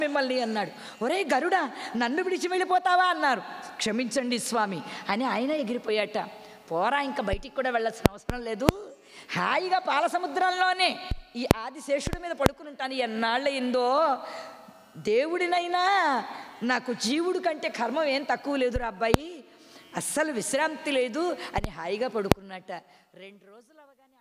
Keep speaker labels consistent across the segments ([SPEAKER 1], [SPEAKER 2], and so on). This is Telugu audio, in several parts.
[SPEAKER 1] మిమ్మల్ని అన్నాడు ఒరే గరుడా నన్ను విడిచి వెళ్ళిపోతావా అన్నారు క్షమించండి స్వామి అని ఆయన ఎగిరిపోయాట పోరా ఇంకా బయటికి కూడా వెళ్ళాల్సిన అవసరం లేదు హాయిగా పాల సముద్రంలోనే ఈ ఆదిశేషుడి మీద పడుకుని ఉంటాను ఎన్నాళ్ళయిందో దేవుడినైనా నాకు జీవుడు కంటే కర్మం ఏం తక్కువ లేదురా అబ్బాయి అస్సలు విశ్రాంతి లేదు అని హాయిగా పడుకున్నట్ట రెండు రోజులు అవగానే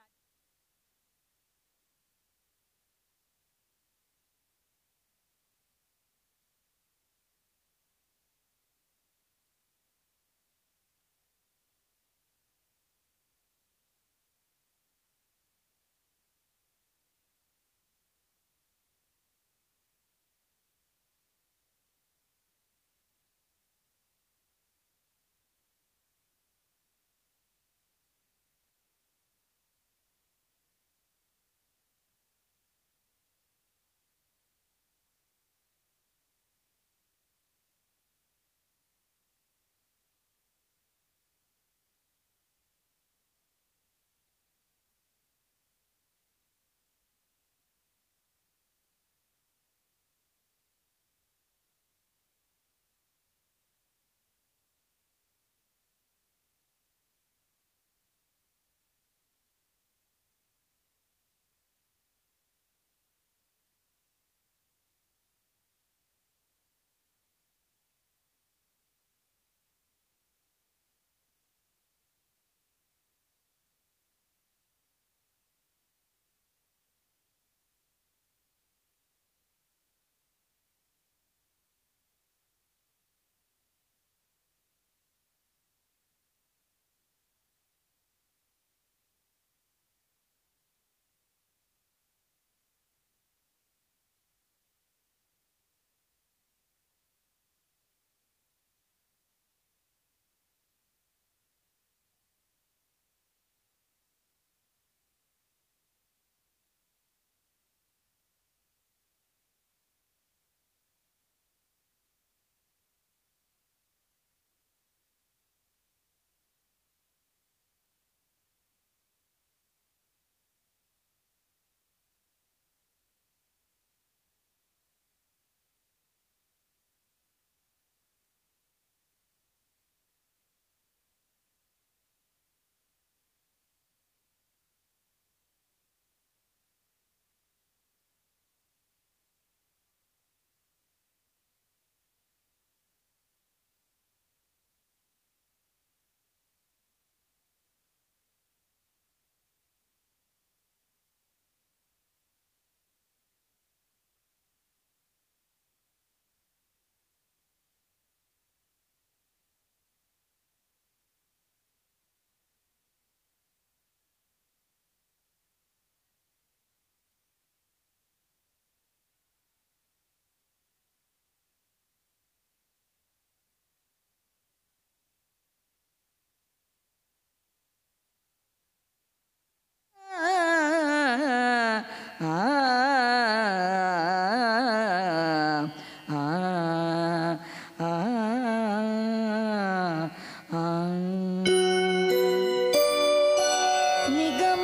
[SPEAKER 1] నిగమ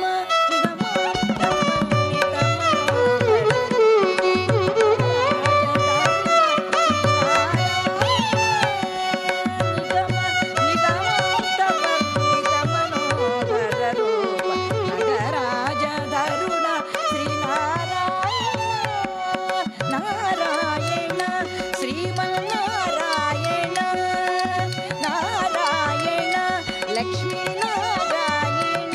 [SPEAKER 1] నారాయణ శ్రీమన్నారాయణ నారాయణ లక్ష్మీ నారాయణ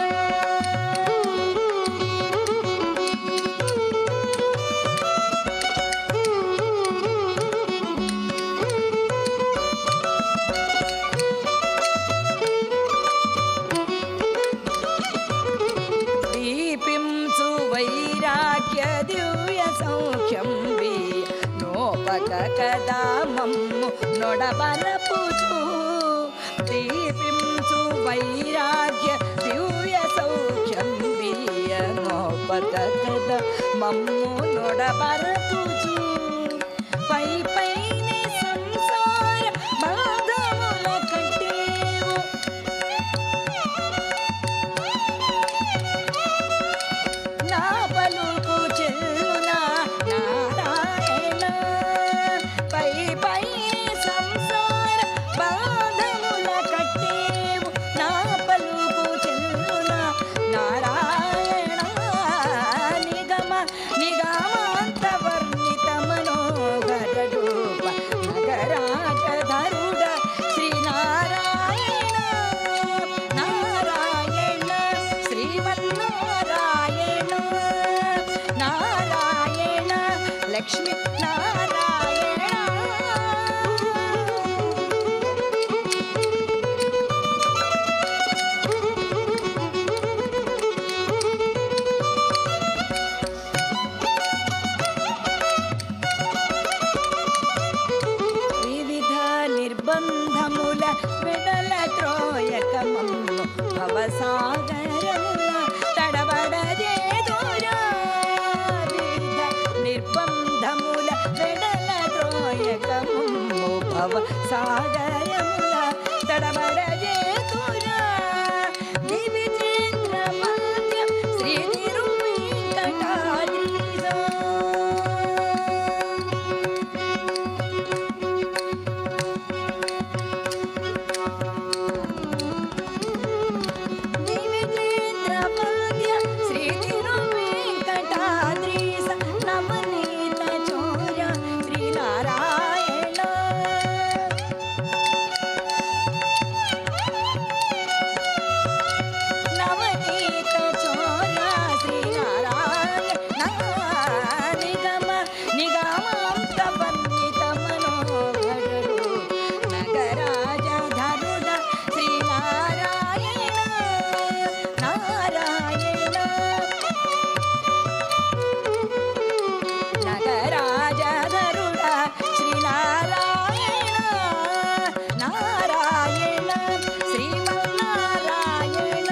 [SPEAKER 1] దీపించు వైరాగ్య దివ్య సౌఖ్యం నోపక కదా మమ్ము నొడబలపుచు దీపించు వైరాగ్య దివ్య సౌఖ్యం నోపక కదా మమ్ము నొడబలపుచు పై పైనే సంసార బాధముల కట్టేవు నా పలుకు చెల్లునా నారాయణ నిర్బంధముల విడల త్రోయకమమ్ము భవసాగరముల తడబడజేదురా విధ నిర్బంధముల విడల త్రోయకమమ్ము భవ సాగరముల తడబడజేదురా దివిజేంద్ర మధ్యం శ్రీ తిరువేంకటాద్రీశం. దివిజేంద్రపాద్య శ్రీ తిరువేంకటాద్రీశ నవనీత చోర శ్రీనారాయణ నవనీత చోర శ్రీనారాయణ నిగమ నిగమాంత వందిత మనోహరుడు నగరాజ ధరుడ శ్రీనారాయణ నారాయణ నగరాజధరుడ శ్రీనారాయణ నారాయణ శ్రీమన్నారాయణ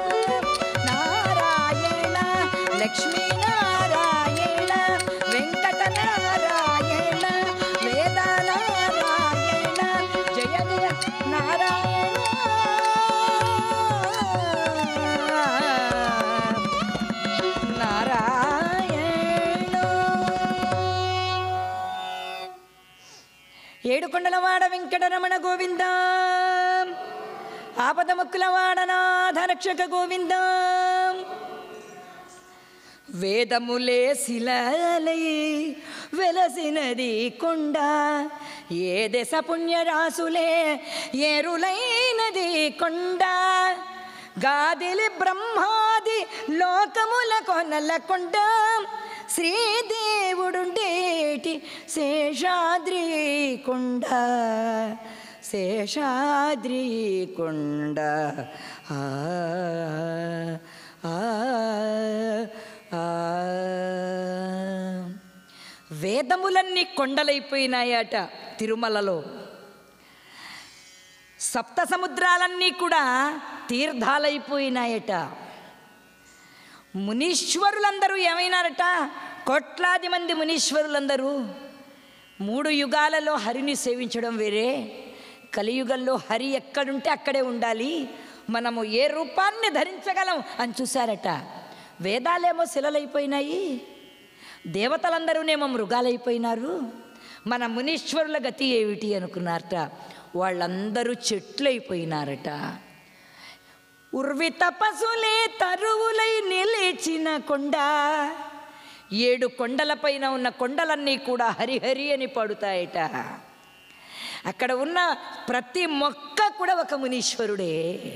[SPEAKER 1] నారాయణ లక్ష్మీనారాయణ వెంకటనారాయణ వేదనారాయణ జయ జయ నారాయణ నారాయణ ఏడుకొండలవాడ వెంకటరమణ గోవింద ఆపదముక్కులవాడ నాథ రక్షక గోవింద వేదములే శిలలై వెలసినది కొండ ఏ దశ పుణ్యరాసులే ఏరులైనది కొండ గాదిలి బ్రహ్మాది లోకముల కొనల కొండ శ్రీదేవుడుండేటి శేషాద్రి కొండ శేషాద్రి కొండ ఆ ఆ, ఆ. వేదములన్నీ కొండలైపోయినాయట తిరుమలలో సప్త సముద్రాలన్నీ కూడా తీర్థాలైపోయినాయట మునీశ్వరులందరూ ఏమైనారట కోట్లాది మంది మునీశ్వరులందరూ మూడు యుగాలలో హరిని సేవించడం వేరే కలియుగంలో హరి ఎక్కడుంటే అక్కడే ఉండాలి మనము ఏ రూపాన్ని ధరించగలం అని చూశారట వేదాలేమో శిలలైపోయినాయి దేవతలందరూనేమో మృగాలైపోయినారు మన మునీశ్వరుల గతి ఏమిటి అనుకున్నారట వాళ్ళందరూ చెట్లయిపోయినారట ఉర్వి తపసులే తరువులై నిలిచిన కొండ ఏడు కొండలపైన ఉన్న కొండలన్నీ కూడా హరిహరి అని పడుతాయట అక్కడ ఉన్న ప్రతి మొక్క కూడా ఒక మునీశ్వరుడే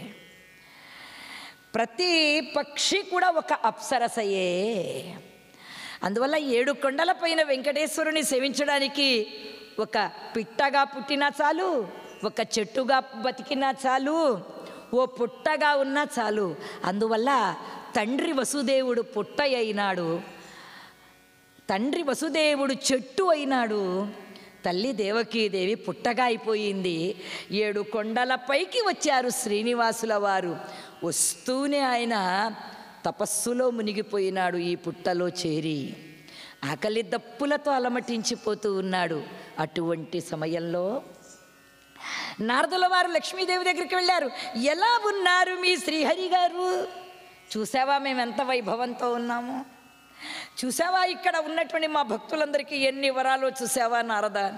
[SPEAKER 1] ప్రతి పక్షి కూడా ఒక అప్సరసయే అందువల్ల ఏడు కొండలపైన వెంకటేశ్వరుని సేవించడానికి ఒక పిట్టగా పుట్టినా చాలు ఒక చెట్టుగా బతికినా చాలు ఓ పుట్టగా ఉన్నా చాలు అందువల్ల తండ్రి వసుదేవుడు పుట్ట అయినాడు తండ్రి వసుదేవుడు చెట్టు అయినాడు తల్లి దేవకీదేవి పుట్టగా అయిపోయింది ఏడు కొండలపైకి వచ్చారు శ్రీనివాసుల వారు వస్తూనే ఆయన తపస్సులో మునిగిపోయినాడు ఈ పుట్టలో చేరి ఆకలి దప్పులతో అలమటించిపోతూ ఉన్నాడు అటువంటి సమయంలో నారదుల వారు లక్ష్మీదేవి దగ్గరికి వెళ్ళారు ఎలా ఉన్నారు మీ శ్రీహరి గారు చూసావా మేము ఎంత వైభవంతో ఉన్నాము చూసావా ఇక్కడ ఉన్నటువంటి మా భక్తులందరికీ ఎన్ని వరాలు చూసావా నారద